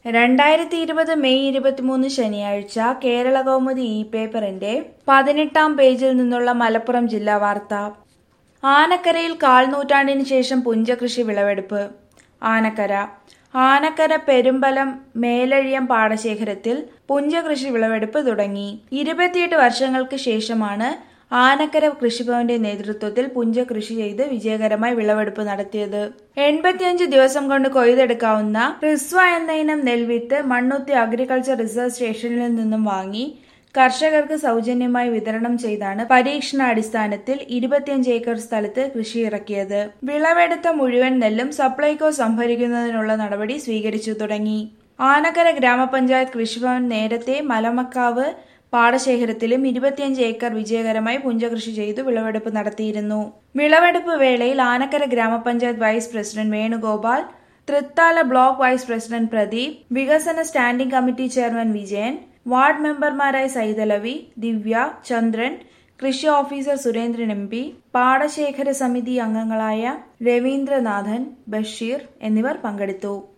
രണ്ടായിരത്തി ഇരുപത് മെയ് ഇരുപത്തിമൂന്ന് ശനിയാഴ്ച കേരള കൗമുദി ഇ പേപ്പറിന്റെ പതിനെട്ടാം പേജിൽ നിന്നുള്ള മലപ്പുറം ജില്ലാ വാർത്ത ആനക്കരയിൽ കാൽനൂറ്റാണ്ടിന് ശേഷം പുഞ്ചകൃഷി വിളവെടുപ്പ് ആനക്കര ആനക്കര പെരുമ്പലം മേലഴിയം പാടശേഖരത്തിൽ പുഞ്ചകൃഷി വിളവെടുപ്പ് തുടങ്ങി ഇരുപത്തിയെട്ട് വർഷങ്ങൾക്ക് ശേഷമാണ് ആനക്കര കൃഷിഭവന്റെ നേതൃത്വത്തിൽ പുഞ്ച കൃഷി ചെയ്ത് വിജയകരമായി വിളവെടുപ്പ് നടത്തിയത് എൺപത്തിയഞ്ച് ദിവസം കൊണ്ട് കൊയ്തെടുക്കാവുന്ന റിസ്വ എന്ന ഇനം നെൽവിത്ത് മണ്ണുത്തി അഗ്രികൾച്ചർ റിസർച്ച് സ്റ്റേഷനിൽ നിന്നും വാങ്ങി കർഷകർക്ക് സൗജന്യമായി വിതരണം ചെയ്താണ് പരീക്ഷണാടിസ്ഥാനത്തിൽ ഇരുപത്തിയഞ്ച് ഏക്കർ സ്ഥലത്ത് കൃഷി ഇറക്കിയത് വിളവെടുത്ത മുഴുവൻ നെല്ലും സപ്ലൈകോ സംഭരിക്കുന്നതിനുള്ള നടപടി സ്വീകരിച്ചു തുടങ്ങി ആനക്കര ഗ്രാമപഞ്ചായത്ത് കൃഷിഭവൻ നേരത്തെ മലമക്കാവ് പാടശേഖരത്തിലും ഇരുപത്തിയഞ്ച് ഏക്കർ വിജയകരമായി പുഞ്ചകൃഷി ചെയ്തു വിളവെടുപ്പ് നടത്തിയിരുന്നു വിളവെടുപ്പ് വേളയിൽ ആനക്കര ഗ്രാമപഞ്ചായത്ത് vice president Venugopal Thrithala block vice president Pradeep വികസന standing committee chairman Vijayan ward മെമ്പർമാരായ സൈതലവി ദിവ്യ ചന്ദ്രൻ കൃഷി ഓഫീസർ സുരേന്ദ്രൻ എം പി പാടശേഖര സമിതി അംഗങ്ങളായ രവീന്ദ്രനാഥൻ ബഷീർ എന്നിവർ പങ്കെടുത്തു